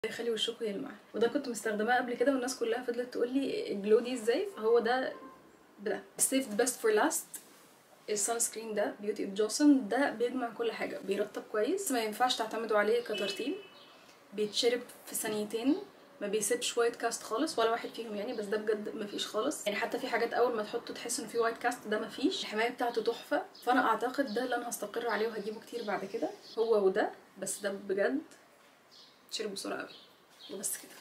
يخلي وشكوا يلمع وده كنت مستخدماه قبل كده والناس كلها فضلت تقول لي الجلو دي ازاي فهو ده بده saved best for last السان سكرين ده بيوتي اوف جوسن ده بيجمع كل حاجه بيرطب كويس ما ينفعش تعتمدوا عليه كترطيب بيتشرب في ثانيتين ما بيسيبش وايت كاست خالص ولا واحد فيهم يعني بس ده بجد ما فيش خالص يعني حتى في حاجات اول ما تحطه تحس ان في وايت كاست ده ما فيش الحمايه بتاعته تحفه فانا اعتقد ده اللي انا هستقر عليه وهجيبه كتير بعد كده هو وده بس ده بجد تشرب بسرعه قوي وبس كده